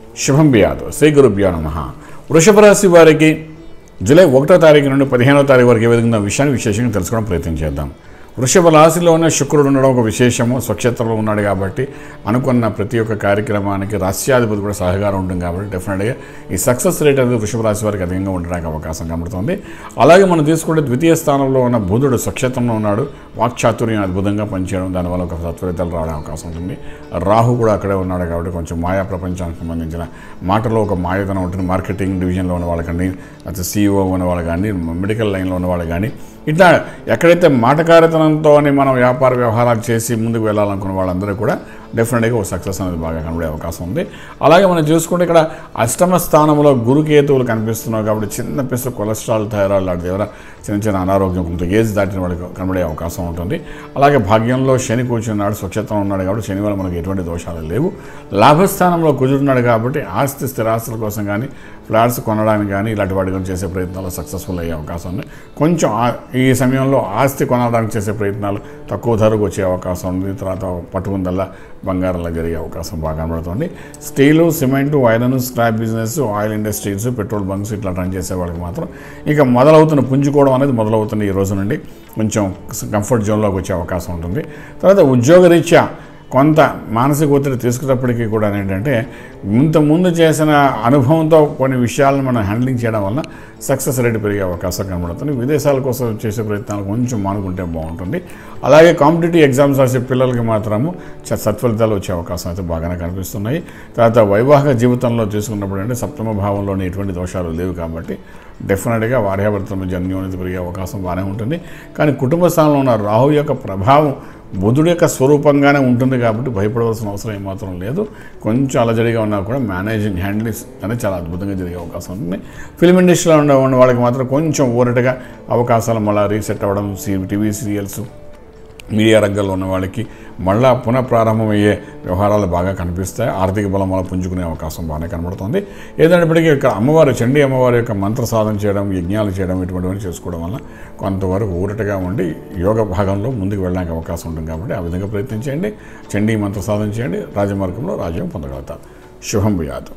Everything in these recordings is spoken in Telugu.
శుభం బియాదు శ్రీ గురుభ్యో నమ వృషభ రాశి వారికి జూలై ఒకటో తారీఖు నుండి పదిహేనో తారీఖు వరకు ఏ విధంగా ఉన్న విషయాన్ని విశేషంగా తెలుసుకోవడం ప్రయత్నం చేద్దాం వృషభ రాశిలో ఉన్న శుక్రుడు ఉండడం ఒక విశేషము స్వక్షేత్రంలో ఉన్నాడు కాబట్టి అనుకున్న ప్రతి ఒక్క కార్యక్రమానికి రాష్ట్రాధిపతి కూడా సహకారం ఉంటుంది కాబట్టి డెఫినెట్గా ఈ సక్సెస్ రేట్ అనేది వృషభ రాశి వారికి అధికంగా ఉండడానికి అవకాశం కనబడుతుంది అలాగే మనం తీసుకుంటే ద్వితీయ స్థానంలో ఉన్న బుధుడు స్వక్షేత్రంలో ఉన్నాడు వాక్చాతుర్యం అద్భుతంగా పనిచేయడం దానివల్ల ఒక సత్ఫలితాలు రావడం అవకాశం ఉంటుంది రాహు కూడా అక్కడే ఉన్నాడు కాబట్టి కొంచెం మాయా ప్రపంచానికి సంబంధించిన మాటలో ఒక మాయతనం ఉంటుంది మార్కెటింగ్ డివిజన్లో ఉన్న వాళ్ళకండి లేకపోతే సీఈఓ ఉన్న వాళ్ళు కానీ మెడికల్ లైన్లో ఉన్న వాళ్ళు కానీ ఇట్లా ఎక్కడైతే మాటకారితనంతో మనం వ్యాపార వ్యవహారాలు చేసి ముందుకు వెళ్ళాలనుకున్న వాళ్ళందరూ కూడా డెఫినెట్గా ఒక సక్సెస్ అనేది బాగా కనబడే అవకాశం ఉంది అలాగే మనం చూసుకుంటే ఇక్కడ అష్టమ స్థానంలో గురుకేతువులు కనిపిస్తున్నాయి కాబట్టి చిన్న పిసరు కొలెస్ట్రాల్ థైరాయిడ్ లాంటి ఏమైనా చిన్న చిన్న అనారోగ్యం కొంత ఏజ్ దాటిన వాడికి కనబడే అవకాశం ఉంటుంది అలాగే భాగ్యంలో శని కూర్చున్నాడు స్వచ్ఛత్వం ఉన్నాడు కాబట్టి శని వల్ల మనకి ఎటువంటి దోషాలు లేవు లాభస్థానంలో కుదురున్నాడు కాబట్టి ఆస్తి స్థిరాస్తుల కోసం కానీ ఫ్లాట్స్ కొనడానికి కానీ ఇలాంటి వాటి గురించి చేసే ప్రయత్నాలు సక్సెస్ఫుల్ అయ్యే అవకాశం ఉంది కొంచెం ఆ- ఈ సమయంలో ఆస్తి కొనడానికి చేసే ప్రయత్నాలు తక్కువ ధరకు వచ్చే అవకాశం ఉంది తర్వాత పట్టుకుందల్లా బంగారంలో జరిగే అవకాశం బాగా కనబడుతుంది steel cement iron scrap business oil industries petrol bunks ఇట్లా రన్ చేసే వాళ్ళకి మాత్రం ఇక మొదలవుతున్న పుంజుకోవడం అనేది మొదలవుతుంది ఈ రోజు నుండి కొంచెం కంఫర్ట్ జోన్లోకి వచ్చే అవకాశం ఉంటుంది తర్వాత ఉద్యోగరీత్యా కొంత మానసిక ఒత్తిడి తీసుకున్నప్పటికీ కూడా ఏంటంటే ఇంత ముందు చేసిన అనుభవంతో కొన్ని విషయాలను మనం హ్యాండ్లింగ్ చేయడం వల్ల సక్సెస్ రేట్ పెరిగే అవకాశం కనబడుతుంది విదేశాల కోసం చేసే ప్రయత్నాలు కొంచెం మానుకుంటే బాగుంటుంది అలాగే కాంపిటేటివ్ ఎగ్జామ్స్ రాసే పిల్లలకి మాత్రము చ- సత్ఫలితాలు వచ్చే అవకాశం అయితే బాగానే కనిపిస్తున్నాయి తర్వాత వైవాహిక జీవితంలో తీసుకున్నప్పుడు అంటే సప్తమ భావంలోని ఎటువంటి దోషాలు లేవు కాబట్టి డెఫినెట్గా భార్యాభర్తల మధ్య అన్యోన్యత పెరిగే అవకాశం బాగానే ఉంటుంది కానీ కుటుంబ స్థానంలో ఉన్న రాహు యొక్క ప్రభావం బుధుడు యొక్క స్వరూపంగానే ఉంటుంది కాబట్టి భయపడవలసిన అవసరం ఏమాత్రం లేదు కొంచెం అలజడిగా ఉన్నా కూడా మేనేజింగ్ హ్యాండ్లింగ్స్ అనేది చాలా అద్భుతంగా జరిగే అవకాశం ఉంటుంది ఫిల్మ్ ఇండస్ట్రీలో ఉండే ఉన్న వాళ్ళకి మాత్రం కొంచెం ఊరటగా అవకాశాలు మళ్ళీ రీసెట్ అవ్వడం సీ టీవీ సీరియల్స్ మీడియా రంగంలో ఉన్న వాళ్ళకి మళ్ళా పునఃప్రారంభమయ్యే వ్యవహారాలు బాగా కనిపిస్తాయి ఆర్థిక బలం వల్ల పుంజుకునే అవకాశం బాగానే కనబడుతుంది ఏదైనప్పటికీ ఇక్కడ అమ్మవారు చండీ అమ్మవారి యొక్క మంత్ర సాధన చేయడం యజ్ఞాలు చేయడం ఇటువంటివన్నీ చేసుకోవడం వల్ల కొంతవరకు ఊరటగా ఉండి యోగ భాగంలో ముందుకు వెళ్ళడానికి అవకాశం ఉంటుంది కాబట్టి ఆ విధంగా ప్రయత్నించండి చండీ మంత్ర సాధన చేయండి రాజమార్గంలో రాజ్యం పొందగలుగుతారు శుభం భూయాత్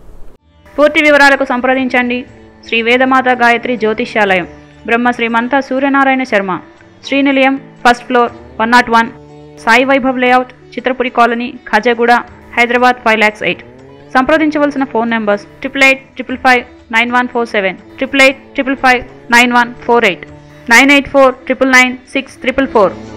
పూర్తి వివరాలకు సంప్రదించండి Shri Vedamata Gayatri Jyotishyalayam Brahma Srimantha Suryanarayana Sharma Srinilayam first floor one not one Sai Vaibhav layout Chitrapuri colony Khajaguda Hyderabad five lakhs eight సంప్రదించవలసిన phone numbers triple eight triple five nine one four seven triple eight triple five nine one four eight nine eight four triple nine six triple four